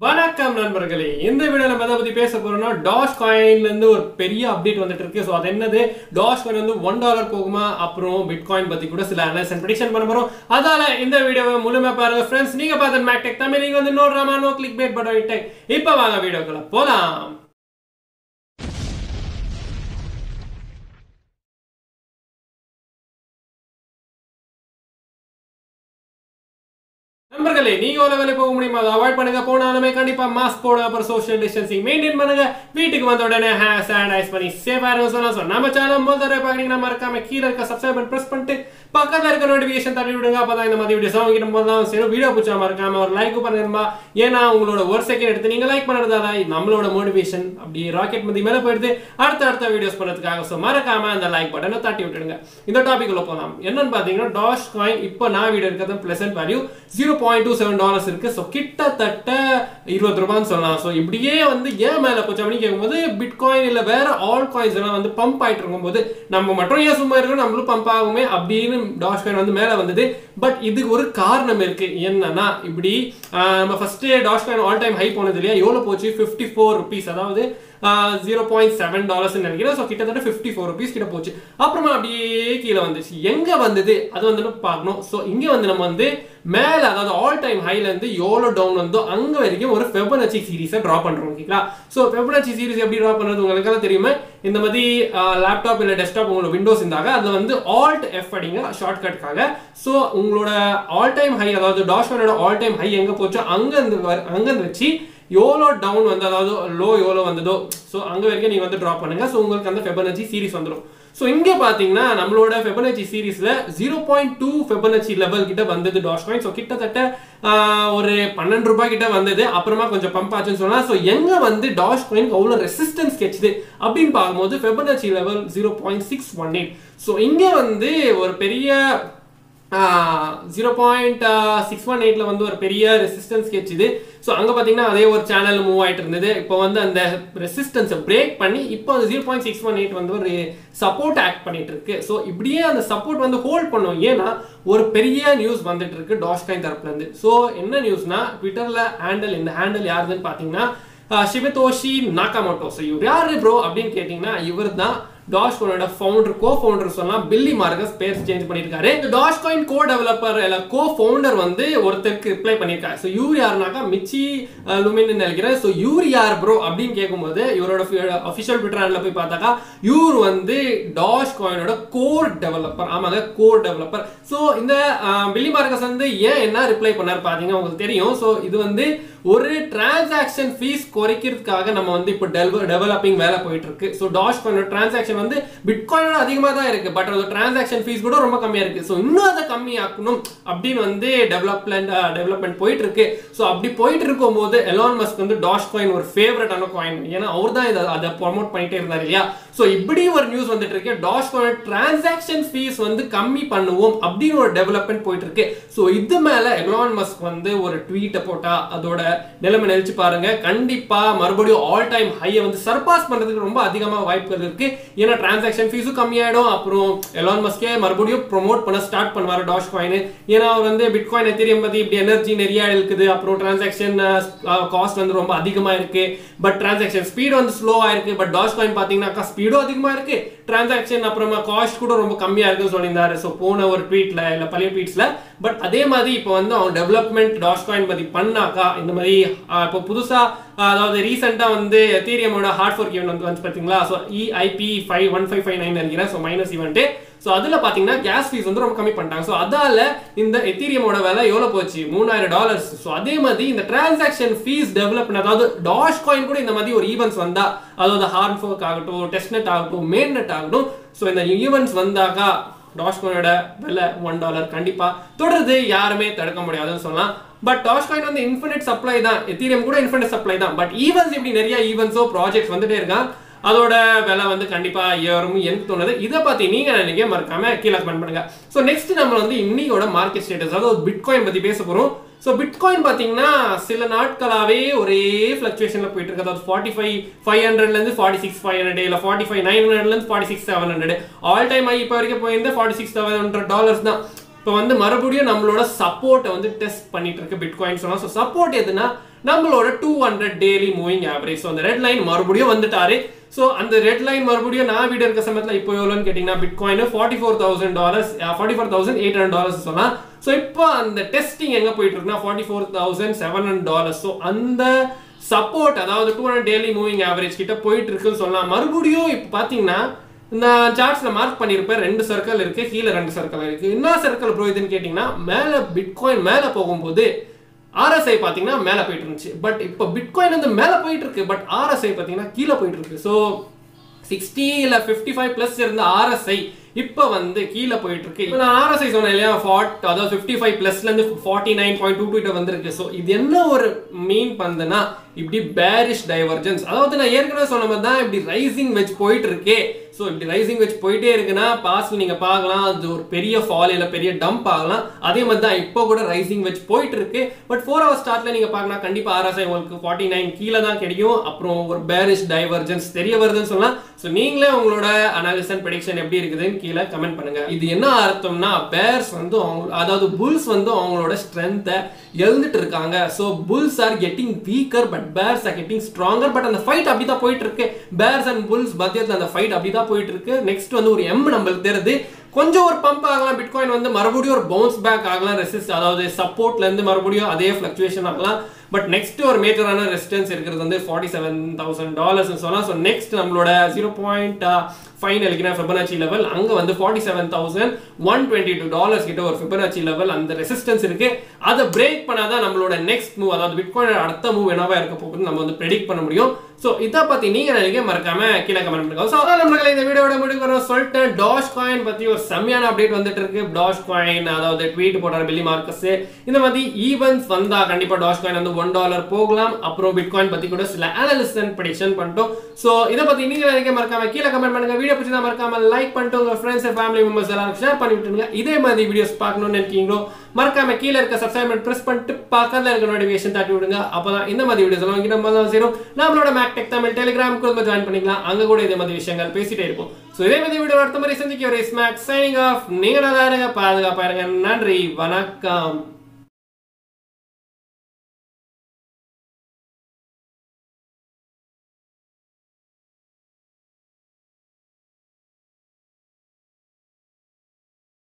வணக்கம் நண்பர்களே இந்த வீடியோ நம்ம எதை பத்தி பேச போறோம்னா டாஷ் காயின்ல இருந்து ஒரு பெரிய அப்டேட் வந்துட்டு இருக்கு ஸோ அது என்னது டாஷ் காயின் வந்து ஒன் டாலர் போகுமா அப்புறம் பிட்காயின் பத்தி கூட சில அனலைஸ் அண்ட் ப்ரிடிக்ஷன் பண்ண போறோம் அதால இந்த வீடியோவை முழுமையா பாருங்க ஃப்ரெண்ட்ஸ் நீங்க பார்த்த மேக்டெக் தமிழ் நீங்க வந்து நோட்றாமா நோ கிளிக் பேட் பட்டன் டெக் இப்போ வாங்க வீடியோக்குள்ள போலாம் நண்பர்களே நீங்க ஒரு வேலை போக முடியுமா அதை அவாய்ட் பண்ணுங்க போனாலுமே கண்டிப்பா மாஸ்க் போட அப்புறம் சோஷியல் டிஸ்டன்சிங் மெயின்டைன் பண்ணுங்க வீட்டுக்கு வந்த உடனே ஹேண்ட் சானிடைஸ் பண்ணி சேஃபா இருங்க சொல்லலாம் So, நம்ம சேனல் முதல் தடவை பாக்குறீங்கன்னா மறக்காம கீழே இருக்க சப்ஸ்கிரைப் பண்ணி பிரஸ் பண்ணிட்டு பக்கத்துல இருக்க நோட்டிபிகேஷன் தட்டி விடுங்க அப்பதான் இந்த மாதிரி வீடியோஸ் அவங்க போது தான் சரி வீடியோ பிடிச்சா மறக்காம ஒரு லைக் பண்ணுங்கம்மா ஏன்னா உங்களோட ஒரு செகண்ட் எடுத்து நீங்க லைக் பண்ணுறதால நம்மளோட மோட்டிவேஷன் அப்படியே ராக்கெட் மதி மேல போயிடுது அடுத்த அடுத்த வீடியோஸ் பண்ணதுக்காக ஸோ மறக்காம அந்த லைக் பட்டனை தட்டி விட்டுடுங்க இந்த டாபிக் உள்ள போகலாம் என்னன்னு பாத்தீங்கன்னா டாஷ் காயின் இப்போ நான் வீடியோ இருக்கிறது present value zero point two seven dollars இருக்கு ஸோ கிட்டத்தட்ட இருபது ரூபான்னு சொல்லலாம் ஸோ இப்படியே வந்து ஏன் மேல போச்சு அப்படின்னு கேட்கும்போது பிட்காயின் இல்ல வேற ஆல் காயின்ஸ் எல்லாம் வந்து பம்ப் ஆயிட்டு இருக்கும்போது நம்ம மட்டும் ஏன் சும்மா இருக்கணும் நம்மளும் பம்ப் ஆகுமே அப்படின்னு டாஷ் காயின் வந்து மேல வந்தது பட் இதுக்கு ஒரு காரணம் இருக்கு என்னன்னா இப்படி ஆஹ், நம்ம first dash coin all time high போனது இல்லையா எவ்வளவு போச்சு ஃபிஃப்டி ஃபோர் ருபீஸ் அதாவது ஜீரோ பாயிண்ட் செவன் டாலர்ஸ் நினைக்கிறேன் ஸோ கிட்டத்தட்ட ஃபிஃப்டி ஃபோர் ருபீஸ் கிட்ட போச்சு அப்புறமா அப்படியே கீழே வந்துச்சு எங்க வந்தது அது வந்து நம்ம பார்க்கணும் ஸோ இங்க வந்து நம்ம வந்து மேல அதாவது ஆல் டைம் ஹைல இருந்து எவ்வளோ டவுன் வந்தோ அங்க வரைக்கும் ஒரு ஃபெபனச்சி சீரிஸை ட்ரா பண்றோம் ஓகேங்களா ஸோ ஃபெபனச்சி சீரிஸ் எப்படி ட்ரா பண்றது உங்களுக்கு எல்லாம் தெரியுமா இந்த மாதிரி லேப்டாப் இல்ல டெஸ்க்டாப் உங்களோட விண்டோஸ் இருந்தாங்க அதுல வந்து ஆல்ட் எஃப் அடிங்க ஷார்ட்கட்காக ஸோ உங்களோட ஆல் டைம் ஹை அதாவது டாஷ்மேனோட ஆல் டைம் ஹை எங்க போச்சோ அங்க இருந்து வர- அங்க இருந்து வச்சு எவ்வளோ டவுன் வந்து அதாவது லோ எவ்வளோ வந்ததோ ஸோ அங்கே வரைக்கும் நீங்கள் வந்து ட்ராப் பண்ணுங்க ஸோ உங்களுக்கு அந்த ஃபெபனச்சி சீரிஸ் வந்துடும் ஸோ இங்கே பார்த்தீங்கன்னா நம்மளோட ஃபெபனச்சி சீரிஸில் zero point two Fibonacci level கிட்ட வந்தது டாஷ் காயின் ஸோ கிட்டத்தட்ட ஆஹ், ஒரு பன்னெண்டு ரூபாய் கிட்ட வந்தது அப்புறமா கொஞ்சம் பம்ப் ஆச்சுன்னு சொன்னால் ஸோ எங்கே வந்து டாஷ் காயினுக்கு அவ்வளோ ரெசிஸ்டன்ஸ் கிடைச்சிது அப்படின்னு பார்க்கும்போது Fibonacci level zero point six one eight so இங்கே வந்து ஒரு பெரிய ஜீரோ பாயிண்ட் சிக்ஸ் ஒன் எயிட்ல வந்து ஒரு பெரிய ரெசிஸ்டன்ஸ் கிடைச்சிது ஸோ அங்கே பார்த்தீங்கன்னா அதே ஒரு சேனல் மூவ் ஆயிட்டு இருந்தது இப்போ வந்து அந்த ரெசிஸ்டன்ஸை பிரேக் பண்ணி இப்போ அந்த zero point six one eight வந்து ஒரு சப்போர்ட் ஆக்ட் பண்ணிட்டு இருக்கு ஸோ இப்படியே அந்த சப்போர்ட் வந்து ஹோல்ட் பண்ணும் ஏன்னா ஒரு பெரிய நியூஸ் வந்துட்டு இருக்கு டாஷ்காயின் தரப்புல இருந்து ஸோ என்ன நியூஸ்னா ட்விட்டர்ல ஹேண்டில் இந்த ஹேண்டில் யாருதுன்னு பார்த்தீங்கன்னா ஷிவதோஷி நாகாமோட்டோ ஸோ இவர் யாரு ப்ரோ அப்படின்னு கேட்டிங்கன்னா இவர் தான் டாஷ் காயினோட ஃபவுண்டர் கோ ஃபவுண்டர் சொல்லலாம் பில்லி மார்கஸ் பேர் சேஞ்ச் பண்ணியிருக்காரு இந்த டாஷ் காயின் கோ டெவலப்பர் இல்ல கோ ஃபவுண்டர் வந்து ஒருத்தருக்கு ரிப்ளை பண்ணியிருக்காரு ஸோ இவர் யாருனாக்கா மிச்சி லுமின் நினைக்கிறேன் ஸோ இவர் யார் ப்ரோ அப்படின்னு கேட்கும்போது இவரோட அஃபிஷியல் ட்விட்டர் ஹேண்டில் போய் பார்த்தாக்கா இவர் வந்து டாஷ் காயினோட கோர் டெவலப்பர் ஆமாங்க கோர் டெவலப்பர் ஸோ இந்த பில்லி மார்கஸ் வந்து ஏன் என்ன ரிப்ளை பண்ணார் பார்த்தீங்கன்னா உங்களுக்கு தெரியும் ஸோ இது வந்து ஒரு டிரான்சாக்ஷன் ஃபீஸ் குறைக்கிறதுக்காக நம்ம வந்து இப்போ டெவலப்பிங் வேலை போயிட்டு இருக்கு ஸோ டாஷ் காயினோட டிரான்சாக்ஷன் வந்து பிட்காயினோட அதிகமாக தான் இருக்கு பட் அது டிரான்சாக்ஷன் ஃபீஸ் கூட ரொம்ப கம்மியா இருக்கு ஸோ இன்னும் அதை கம்மியாக்கணும் அப்படின்னு வந்து டெவலப்மெண்ட் டெவலப்மெண்ட் போயிட்டு இருக்கு ஸோ அப்படி போயிட்டு இருக்கும்போது எலான் மஸ்க் வந்து டாஷ் காயின் ஒரு ஃபேவரட்டான காயின் ஏன்னா அவர் தான் இதை அதை ப்ரொமோட் பண்ணிட்டே இருந்தார் இல்லையா ஸோ இப்படி ஒரு நியூஸ் வந்துட்டு இருக்கு டாஷ் காயின் டிரான்சாக்ஷன் ஃபீஸ் வந்து கம்மி பண்ணுவோம் அப்படின்னு ஒரு டெவலப்மெண்ட் போயிட்டு இருக்கு ஸோ இது மேல எலான் மஸ்க் வந்து ஒரு ட்வீட்டை போட்டா அதோட நிலைமை நினைச்சு பாருங்க கண்டிப்பா மறுபடியும் ஆல் டைம் ஹையை வந்து சர்பாஸ் பண்றதுக்கு ரொம்ப அதிகமாக வாய்ப்புகள் இருக்கு ஏன்னா டிரான்சாக்ஷன் ஃபீஸும் கம்மியாயிடும் அப்புறம் எலான் மஸ்கே மறுபடியும் ப்ரோமோட் பண்ண ஸ்டார்ட் பண்ணுவார் டாஷ் காயின் ஏன்னா அவர் வந்து பிட்காயின் எத்திரியம் பத்தி இப்படி எனர்ஜி நிறைய இருக்குது அப்புறம் டிரான்சாக்ஷன் காஸ்ட் வந்து ரொம்ப அதிகமா இருக்கு பட் டிரான்சாக்ஷன் ஸ்பீடு வந்து ஸ்லோவா இருக்கு பட் டாஷ் காயின் பாத்தீங்கன்னாக்கா ஸ்பீடும் அதிகமா இருக்கு டிரான்சாக்ஷன் அப்புறமா காஸ்ட் கூட ரொம்ப கம்மியா இருக்குன்னு சொல்லியிருந்தாரு ஸோ போன ஒரு ட்வீட்ல இல்ல பழைய ட்வீட்ஸ்ல பட் அதே மாதிரி இப்போ வந்து அவன் டெவலப்மெண்ட் டாஷ் காயின் பத்தி பண்ணாக்கா இந்த மாதிரி ஆஹ், இப்போ புதுசா ஆஹ், அதாவது ரீசெண்டா வந்து எத்தீரியமோட ஹார்ட் ஃபோர்க் ஈவெண்ட் வந்து வந்து பாத்தீங்களா so EIP five one five five nine நினைக்கிறேன் ஸோ மைனஸ் ஈவெண்ட் ஸோ அதில் பார்த்தீங்கன்னா கேஸ் ஃபீஸ் வந்து ரொம்ப கம்மி பண்ணிட்டாங்க ஸோ அதால இந்த எத்தீரியமோட விலை எவ்வளோ போச்சு மூணாயிரம் டாலர்ஸ் ஸோ அதே மாதிரி இந்த டிரான்சாக்ஷன் ஃபீஸ் டெவலப் அதாவது டாஷ் காயின் கூட இந்த மாதிரி ஒரு ஈவெண்ட்ஸ் வந்தா அதாவது ஹார்ட் ஃபோர்க் ஆகட்டும் டெஸ்ட் நெட் ஆகட்டும் மெயின் நெட் ஆகட்டும் ஸோ இந்த ஈவெண்ட்ஸ் வந்தாக்கா டாஷ்காயினோட விலை ஒன் டாலர் கண்டிப்பா தொடர்ந்து யாருமே தடுக்க முடியாதுன்னு சொல்லலாம் பட் டாஷ்காயின் வந்து இன்ஃபினிட் சப்ளை தான் எத்தீரியம் கூட இன்ஃபினிட் சப்ளை தான் பட் ஈவெண்ட்ஸ் இப்படி நிறைய ஈவெண்ட்ஸோ ப்ராஜெக்ட்ஸ் வந்துட்டே இருக்கான் அதோட விலை வந்து கண்டிப்பா ஏறும் எனக்கு தோணுது இதை பத்தி நீங்க நினைக்க மறக்காம கீழே கமெண்ட் பண்ணுங்க ஸோ நெக்ஸ்ட் நம்ம வந்து இன்னையோட மார்க்கெட் ஸ்டேட்டஸ் அதாவது பிட்காயின் பத்தி பேச போறோம் ஸோ பிட்காயின் பார்த்தீங்கன்னா சில நாட்களாகவே ஒரே ஃப்ளக்சுவேஷனில் போயிட்டு இருக்கு அதாவது ஃபார்ட்டி ஃபைவ் ஃபைவ் ஹண்ட்ரட்லேருந்து ஃபார்ட்டி சிக்ஸ் ஃபைவ் ஹண்ட்ரட் இல்லை ஃபார்ட்டி ஃபைவ் நைன் ஹண்ட்ரட்லேருந்து forty six seven hundred all time ஆகி இப்போ வரைக்கும் போயிருந்தே forty six seven hundred dollars தான் இப்போ வந்து மறுபடியும் நம்மளோட சப்போர்ட்டை வந்து டெஸ்ட் பண்ணிட்டு இருக்கு பிட்காயின் சொன்னா ஸோ சப்போர்ட் எதுனா நம்மளோட two hundred daily moving average so அந்த ரெட் லைன் மறுபடியும் வந்துட்டாரு ஸோ அந்த ரெட் லைன் மறுபடியும் நான் வீடியோ இருக்க சமயத்தில் இப்போ எவ்வளோன்னு கேட்டிங்கன்னா bitcoin forty four thousand dollars forty four thousand eight hundred dollars சொன்னால் ஸோ இப்போ அந்த டெஸ்டிங் எங்கே போயிட்டு இருக்குன்னா forty four thousand seven hundred dollars so அந்த சப்போர்ட் அதாவது two hundred daily moving average கிட்ட போயிட்டு இருக்குன்னு சொல்லலாம் மறுபடியும் இப்போ பார்த்தீங்கன்னா நான் சார்ட்ஸ்ல மார்க் பண்ணியிருப்பேன் ரெண்டு சர்க்கிள் இருக்கு கீழே ரெண்டு சர்க்கிள் இருக்கு என்ன சர்க்கிள் ப்ரோ இதுன்னு கேட்டிங்கன்னா மேலே பிட்காயின் மேலே போகும்போது ஆர்எஸ்ஐ பார்த்தீங்கன்னா மேலே போயிட்டு இருந்துச்சு பட் இப்போ பிட்காயின் வந்து மேலே போயிட்டு இருக்கு பட் ஆர்எஸ்ஐ பார்த்தீங்கன்னா கீழே போயிட்டு இருக்கு ஸோ சிக்ஸ்டி இல்லை ஃபிஃப்டி ஃபைவ் ப்ளஸ் இருந்த ஆர்எஸ்ஐ இப்போ வந்து கீழே போயிட்டு இருக்கு இப்போ நான் ஆர்எஸ்ஐ சொன்னேன் இல்லையா ஃபார்ட் அதாவது ஃபிஃப்டி ஃபைவ் ப்ளஸ்லேருந்து forty nine point two two வந்திருக்கு ஸோ இது என்ன ஒரு மீன் பண்ணுதுன்னா இப்படி பேரிஷ் டைவர்ஜன்ஸ் அதாவது நான் ஏற்கனவே சொன்ன மாதிரி தான் இப்படி ரைசிங் வெச் போயிட்டு இருக்கே ஸோ இப்படி ரைசிங் வெச் போயிட்டே இருக்குன்னா பாஸ்ட்ல நீங்க பார்க்கலாம் அது ஒரு பெரிய ஃபால் இல்லை பெரிய டம்ப் ஆகலாம் அதே மாதிரி தான் இப்போ கூட ரைசிங் வெச் போயிட்டு இருக்கு பட் ஃபோர் ஹவர் ஸ்டார்ட்ல நீங்க பார்க்கலாம் கண்டிப்பா ஆர்எஸ்ஐ உங்களுக்கு ஃபார்ட்டி நைன் கீழே தான் கிடைக்கும் அப்புறம் ஒரு பேரிஷ் டைவர்ஜன்ஸ் தெரிய வருதுன்னு சொல்லலாம் ஸோ நீங்களே உங்களோட அனாலிஸ் அண்ட் ப்ரெடிக்ஷன் எப்படி இருக்குதுன்னு கீழே கமெண்ட் பண்ணுங்க இது என்ன அர்த்தம்னா பேர்ஸ் வந்து அவங்க அதாவது புல்ஸ் வந்து அவங்களோட ஸ்ட்ரென்த்தை எழுந்துட்டு இருக்காங்க so bulls are getting weaker but bears are getting stronger but அந்த ஃபைட் அப்படி தான் போயிட்டு இருக்கு பேர்ஸ் அண்ட் புல்ஸ் மத்தியத்தில் அந்த ஃபைட் அப்படி தான் போயிட்டு இருக்கு நெக்ஸ்ட் வந்து ஒரு எம் நம்மளுக்கு தெரியுது கொஞ்சம் ஒரு பம்ப் ஆகலாம் பிட்காயின் வந்து மறுபடியும் ஒரு பவுன்ஸ் பேக் ஆகலாம் ரெசிஸ்ட் அதாவது சப்போர்ட்ல இருந்து மறுபடியும் அதே ஃபிளக்சுவேஷன் ஆகலாம் பட் நெக்ஸ்ட் ஒரு மேஜரான ரெசிஸ்டன்ஸ் இருக்கிறது வந்து ஃபார்ட்டி செவன் தௌசண்ட் டாலர்ஸ் சொல்லலாம் ஸோ நெக்ஸ்ட் நம்மளோட ஜீரோ பாயிண்ட் ஃபைவ் நினைக்கிறேன் ஃபிபனாச்சி லெவல் அங்க வந்து forty seven thousand one twenty two dollars கிட்ட ஒரு ஃபிபனாச்சி லெவல் அந்த ரெசிஸ்டன்ஸ் இருக்கு அதை பிரேக் பண்ணாதான் நம்மளோட நெக்ஸ்ட் மூவ் அதாவது பிட்காயின் அடுத்த மூவ் என்னவா இருக்க போகுதுன்னு நம்ம வந்து ப்ரெடிக்ட் பண்ண முடியும் ஸோ இதை பத்தி நீங்க நினைக்க மறக்காம கீழே கமெண்ட் பண்ணுங்க ஸோ அதான் நம்மளுக்கு இந்த வீடியோட முடிவு வர சொல்லிட்டேன் டாஷ் காயின் பத்தி ஒரு செம்மையான அப்டேட் வந்துட்டு இருக்கு டாஷ் காயின் அதாவது ட்வீட் போடுற பில்லி மார்க்கஸ் இந்த மாதிரி ஈவெண்ட்ஸ் வந்தா கண்டிப்பா டாஷ் காயின் வந்து ஒன் டாலர் போகலாம் அப்புறம் பிட்காயின் பத்தி கூட சில அனாலிசிஸ் அண்ட் ப்ரெடிக்ஷன் பண்ணிட்டோம் ஸோ இதை பத்தி நீங்க நினைக்க மறக்காம கீழே கமெண்ட் பண்ணுங்க வீடியோ பிடிச்சா மறக்காம லைக் பண்ணிட்டு உங்க ஃப்ரெண்ட்ஸ் ஃபேமிலி மெம்பர்ஸ் எல்லாரும் ஷேர் பண்ணி விட்டுருங்க இதே மாதிரி வீடியோஸ் பார்க்கணும்னு நினைக்கிறீங்களோ மறக்காம கீழே இருக்க சப்ஸ்கிரைப் பிரஸ் பண்ணிட்டு பக்கத்துல இருக்க நோட்டிஃபிகேஷன் தட்டி விடுங்க அப்பதான் இந்த மாதிரி வீடியோஸ் எல்லாம் உங்ககிட்ட முதல்ல சேரும் நம்மளோட மேக்டெக் தமிழ் டெலிகிராம் குழும ஜாயின் பண்ணிக்கலாம் அங்க கூட இதே மாதிரி விஷயங்கள் பேசிட்டே இருப்போம் ஸோ இதே மாதிரி வீடியோ அடுத்த மாதிரி சந்திக்க ஒரு ஸ்மாக் சைனிங் ஆஃப் நீங்க நல்லா இருங்க பாதுகாப்பா இருங்க நன்றி வணக்கம்